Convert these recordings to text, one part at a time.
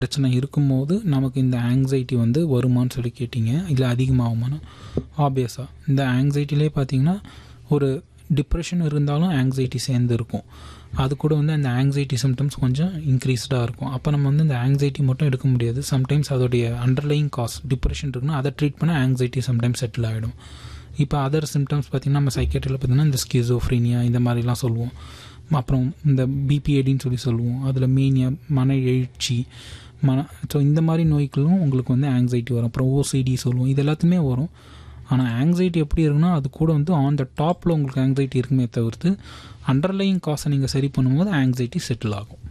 பிரச்சனை இருக்கும்போது நமக்கு இந்த ஆங்ஸைட்டி வந்து வருமான்னு சொல்லி கேட்டிங்க இல்லை அதிகமாகுமான்னு ஆப்வியஸாக இந்த ஆங்ஸைட்டிலே பார்த்தீங்கன்னா ஒரு டிப்ரெஷன் இருந்தாலும் ஆங்ஸைட்டி சேர்ந்து இருக்கும் அது கூட வந்து அந்த ஆங்ஸைட்டி சிம்டம்ஸ் கொஞ்சம் இன்க்ரீஸ்டாக இருக்கும் அப்போ நம்ம வந்து இந்த ஆங்ஸைட்டி மட்டும் எடுக்க முடியாது சம்டைம்ஸ் அதோடைய அண்டர்லைங் காஸ் டிப்ரெஷன் இருக்குன்னா அதை ட்ரீட் பண்ண ஆங்ஸைட்டி சம்டைம்ஸ் செட்டில் ஆகிடும் இப்போ அதர் சிம்டம்ஸ் பார்த்திங்கன்னா நம்ம சைக்கேட்ரியில் பார்த்தீங்கன்னா இந்த ஸ்கிசோஃப்ரீனியா இந்த மாதிரிலாம் சொல்லுவோம் அப்புறம் இந்த பிபிஏடின்னு சொல்லி சொல்லுவோம் அதில் மீனியா மன எழுச்சி மன ஸோ இந்த மாதிரி நோய்களும் உங்களுக்கு வந்து ஆங்ஸைட்டி வரும் அப்புறம் ஓசிடி சொல்லுவோம் இது எல்லாத்துமே வரும் ஆனால் ஆங்ஸைட்டி எப்படி இருக்குன்னா அது கூட வந்து ஆன் த டாப்பில் உங்களுக்கு ஆங்ஸைட்டி இருக்குமே தவிர்த்து அண்டர்லைங் காசை நீங்கள் சரி பண்ணும்போது ஆங்ஸைட்டி செட்டில் ஆகும்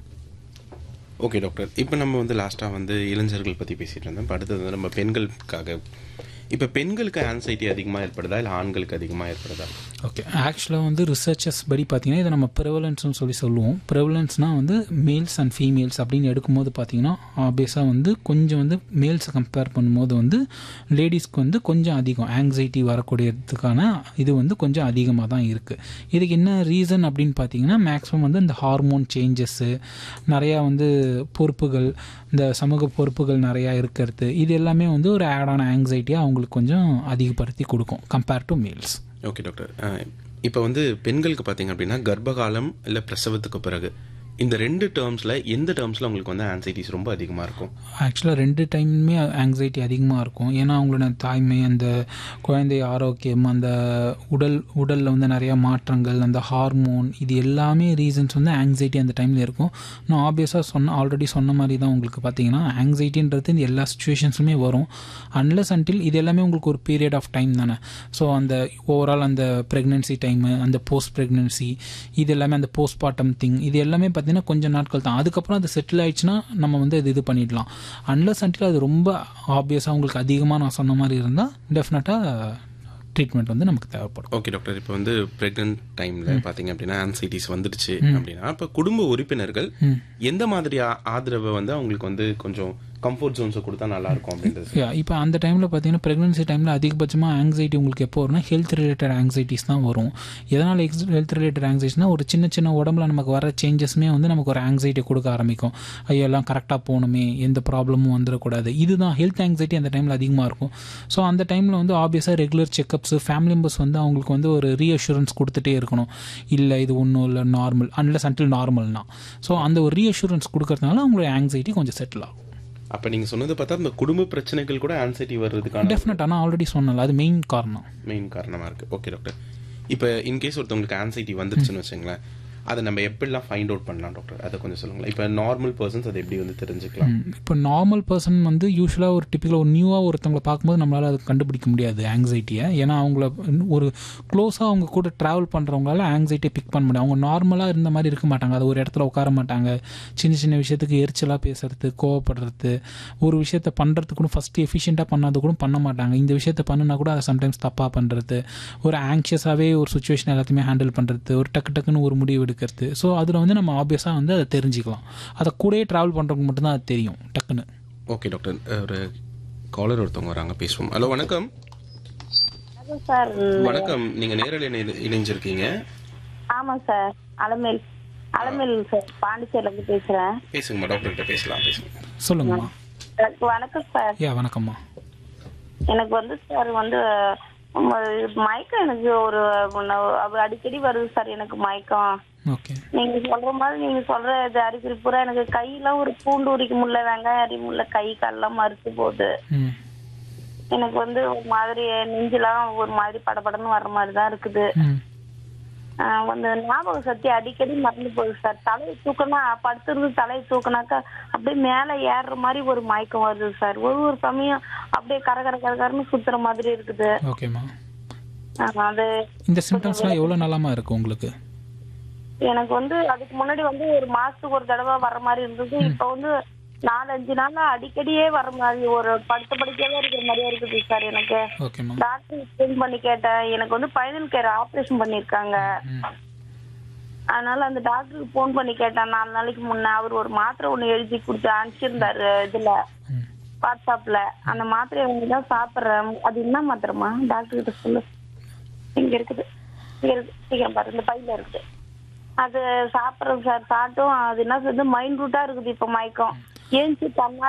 ஓகே டாக்டர் இப்போ நம்ம வந்து லாஸ்ட்டாக வந்து இளைஞர்கள் பற்றி பேசிகிட்டு இருந்தோம் இப்போ அடுத்தது வந்து நம்ம பெண்களுக்காக இப்போ பெண்களுக்கு ஆன்சைட்டி அதிகமாக ஏற்படுதா இல்லை ஆண்களுக்கு அதிகமாக ஏற்படுதா ஓகே ஆக்சுவலாக வந்து ரிசர்ச்சர்ஸ் படி பார்த்தீங்கன்னா இதை நம்ம ப்ரிவலன்ஸ்னு சொல்லி சொல்லுவோம் ப்ரிவலன்ஸ்னால் வந்து மேல்ஸ் அண்ட் ஃபீமேல்ஸ் அப்படின்னு எடுக்கும்போது பார்த்தீங்கன்னா ஆப்வியஸாக வந்து கொஞ்சம் வந்து மேல்ஸை கம்பேர் பண்ணும்போது வந்து லேடிஸ்க்கு வந்து கொஞ்சம் அதிகம் ஆங்ஸைட்டி வரக்கூடியதுக்கான இது வந்து கொஞ்சம் அதிகமாக தான் இருக்குது இதுக்கு என்ன ரீசன் அப்படின்னு பார்த்தீங்கன்னா மேக்ஸிமம் வந்து இந்த ஹார்மோன் சேஞ்சஸ்ஸு நிறையா வந்து பொறுப்புகள் இந்த சமூக பொறுப்புகள் நிறையா இருக்கிறது இது எல்லாமே வந்து ஒரு ஆடான ஆங்ஸைட்டியாக அவங்களுக்கு கொஞ்சம் அதிகப்படுத்தி கொடுக்கும் compare to males okay doctor இப்போ வந்து பெண்களுக்கு பார்த்தீங்க அப்படின்னா கர்ப்பகாலம் இல்லை பிரசவத்துக்கு பிறகு இந்த ரெண்டு டேர்ம்ஸில் எந்த டேர்ம்ஸில் உங்களுக்கு வந்து ஆன்சைட்டிஸ் ரொம்ப அதிகமாக இருக்கும் ஆக்சுவலாக ரெண்டு டைமுமே ஆங்ஸைட்டி அதிகமாக இருக்கும் ஏன்னா அவங்களோட தாய்மை அந்த குழந்தை ஆரோக்கியம் அந்த உடல் உடலில் வந்து நிறையா மாற்றங்கள் அந்த ஹார்மோன் இது எல்லாமே ரீசன்ஸ் வந்து ஆங்ஸைட்டி அந்த டைமில் இருக்கும் நான் ஆப்வியஸாக சொன்ன ஆல்ரெடி சொன்ன மாதிரி தான் உங்களுக்கு பார்த்தீங்கன்னா ஆங்ஸைட்டின்றது இந்த எல்லா சுச்சுவேஷன்ஸுமே வரும் அன்லஸ் அன்டில் இது எல்லாமே உங்களுக்கு ஒரு பீரியட் ஆஃப் டைம் தானே ஸோ அந்த ஓவரால் அந்த ப்ரெக்னென்சி டைமு அந்த போஸ்ட் ப்ரெக்னென்சி இது எல்லாமே அந்த போஸ்ட்மார்ட்டம் திங் இது எல்லாமே பார்த்தீங்கன்னா கொஞ்சம் நாட்கள் தான் அதுக்கப்புறம் அது செட்டில் ஆயிடுச்சுன்னா நம்ம வந்து இது இது பண்ணிடலாம் அன்லஸ் அன்டில் அது ரொம்ப ஆப்வியஸாக உங்களுக்கு அதிகமாக நான் சொன்ன மாதிரி இருந்தால் டெஃபினட்டாக ட்ரீட்மெண்ட் வந்து நமக்கு தேவைப்படும் ஓகே டாக்டர் இப்போ வந்து பிரெக்னன்ட் டைம்ல பாத்தீங்க அப்படின்னா ஆன்சைட்டிஸ் வந்துடுச்சு அப்படின்னா இப்போ குடும்ப உறுப்பினர்கள் எந்த மாதிரி ஆ- ஆதரவை வந்து அவங்களுக்கு வந்து கொஞ்சம் கம்ஃபர்ட் ஜோன்ஸை கொடுத்தா நல்லா இருக்கும் அப்படின்றது யா இப்போ அந்த டைமில் பார்த்தீங்கன்னா ப்ரெக்னன்சி டைமில் அதிகபட்சமாக ஆங்ஸைட்டி உங்களுக்கு எப்போ வரும்னா ஹெல்த் ரிலேட்டட் ஆங்ஸைட்டிஸ் தான் வரும் எதனால் எக்ஸ் ஹெல்த் ரிலேட்டட் ஆங்ஸைட்டிஸ்னா ஒரு சின்ன சின்ன உடம்புல நமக்கு வர சேஞ்சஸுமே வந்து நமக்கு ஒரு ஆங்ஸைட்டி கொடுக்க ஆரம்பிக்கும் ஐயோ எல்லாம் கரெக்டாக போகணுமே எந்த ப்ராப்ளமும் வந்துடக்கூடாது இதுதான் ஹெல்த் ஆங்ஸைட்டி அந்த டைமில் அதிகமாக இருக்கும் ஸோ அந்த டைமில் வந்து ஆப்வியஸாக ரெகுலர் செக்கப்ஸ் ஃபேமிலி மெம்பர்ஸ் வந்து அவங்களுக்கு வந்து ஒரு ரீஅஷூரன்ஸ் கொடுத்துட்டே இருக்கணும் இல்லை இது ஒன்றும் இல்லை நார்மல் அன்லஸ் அன்டில் நார்மல்னா ஸோ அந்த ஒரு ரீஅஷூரன்ஸ் கொடுக்கறதுனால அவங்களுடைய ஆங்ஸைட்டி கொஞ்சம் செட்டில் ஆகும் அப்ப நீங்க சொன்னது பார்த்தா இந்த குடும்ப பிரச்சனைகள் கூட ஆன்சைட்டி வர்றதுக்கான டெஃபினட் ஆனால் ஆல்ரெடி சொன்னல அது மெயின் காரணம் மெயின் காரணமா இருக்கு ஓகே டாக்டர் இப்போ இன்கேஸ் ஒருத்தவங்களுக்கு ஆன்சைட்டி வந்துருச்சுன்னு வச்சுங்களேன் அதை நம்ம எப்படிலாம் ஃபைண்ட் அவுட் பண்ணலாம் டாக்டர் அதை கொஞ்சம் சொல்லுங்களேன் இப்போ நார்மல் பர்சன்ஸ் அதை எப்படி வந்து தெரிஞ்சுக்கலாம் இப்போ நார்மல் பர்சன் வந்து யூஸ்வலாக ஒரு டிப்பிக்கலாக ஒரு நியூவாக ஒருத்தவங்களை பார்க்கும்போது நம்மளால் அதை கண்டுபிடிக்க முடியாது ஆங்ஸைட்டியை ஏன்னா அவங்கள ஒரு க்ளோஸாக அவங்க கூட ட்ராவல் பண்ணுறவங்களால ஆங்ஸைட்டியை பிக் பண்ண முடியும் அவங்க நார்மலாக இருந்த மாதிரி இருக்க மாட்டாங்க அது ஒரு இடத்துல உட்கார மாட்டாங்க சின்ன சின்ன விஷயத்துக்கு எரிச்சலாக பேசுறது கோவப்படுறது ஒரு விஷயத்த பண்ணுறதுக்கு கூட ஃபஸ்ட்டு எஃபிஷியண்ட்டாக பண்ணாது கூட பண்ண மாட்டாங்க இந்த விஷயத்த பண்ணுனா கூட அதை சம்டைம்ஸ் தப்பாக பண்ணுறது ஒரு ஆங்ஷியஸாகவே ஒரு சுச்சுவேஷன் எல்லாத்தையுமே ஹேண்டில் பண்ணுறது ஒரு டக்கு டக்குன்னு ஒரு முடிவு எடுக்கிறது ஸோ அதில் வந்து நம்ம ஆப்வியஸாக வந்து அதை தெரிஞ்சுக்கலாம் அதை கூடயே ட்ராவல் பண்ணுறவங்க மட்டும்தான் அது தெரியும் டக்குன்னு ஓகே டாக்டர் ஒரு காலர் ஒருத்தவங்க வராங்க பேசுவோம் ஹலோ வணக்கம் வணக்கம் சார் வணக்கம் நீங்க நேரில் இணை- இணைஞ்சிருக்கீங்க ஆமா சார் அலமேல் அலமேல் சார் பாண்டிச்சேரில இருந்து பேசுறேன் பேசுங்கம்மா டாக்டர் கிட்ட பேசலாம் பேசுங்க சொல்லுங்கம்மா எனக்கு வணக்கம் சார் யா வணக்கம்மா எனக்கு வந்து சார் வந்து உம், மயக்கம் எனக்கு ஒரு ஒண்ணு, அது அடிக்கடி வருது சார் எனக்கு மயக்கம் ஓகே நீங்க சொல்ற மாதிரி நீங்க சொல்ற இது அறிகுறி பூரா எனக்கு கையெல்லாம் ஒரு பூண்டு உரிக்க முடியல வெங்காயம் அறிய முடியல கை காலெல்லாம் மறுத்து போகுது ம் எனக்கு வந்து ஒரு மாதிரி நெஞ்செல்லாம் ஒரு மாதிரி படபடன்னு வர்ற மாதிரி தான் இருக்குது ம் ஆஹ் வந்து ஞாபக சக்தி அடிக்கடி மறந்து போகுது சார் தலையை தூக்கினா படுத்திருந்து தலையை தூக்கினாக்கா அப்படியே மேலே ஏறுற மாதிரி ஒரு மயக்கம் வருது சார் ஒரு ஒரு சமயம் அப்படியே கர கர கரன்னு சுத்துற மாதிரி இருக்குது ஓகேம்மா ஆஹ் அது இந்த சிம்டம்ஸ்லாம் எவ்வளோ நாளாமா இருக்கு உங்களுக்கு எனக்கு வந்து அதுக்கு முன்னாடி வந்து ஒரு மாசத்துக்கு ஒரு தடவை வர மாதிரி இருந்தது இப்ப வந்து நாலு அஞ்சு நாளா அடிக்கடியே வர மாதிரி ஒரு படுத்த படுக்கையாவே இருக்கிற மாதிரியே இருக்குது சார் எனக்கு ஓகேம்மா டாக்டர் ஃபோன் பண்ணி கேட்டேன் எனக்கு வந்து பைனல் கேர் ஆபரேஷன் பண்ணிருக்காங்க ம் அதனால அந்த டாக்டருக்கு ஃபோன் பண்ணி கேட்டேன் நாலு நாளைக்கு முன்ன அவர் ஒரு மாத்திரை ஒண்ணு எழுதி கொடுத்து அனுப்பிச்சிருந்தாரு இதுல ம் வாட்ஸ்அப்ல அந்த மாத்திரையை வந்து தான் சாப்பிடுறேன் அது என்ன மாத்திரமா டாக்டர் கிட்ட சொல்லு இங்க இருக்குது இங்க இருக்கு சீக்கிரம் பாரு இந்த பையில இருக்குது அது சாப்பிடுறேன் சார் சாப்பிட்டும் அது என்ன சொல்றது மைண்ட் ரூட்டா இருக்குது இப்ப மயக்கம் ஏஞ்சி தன்னா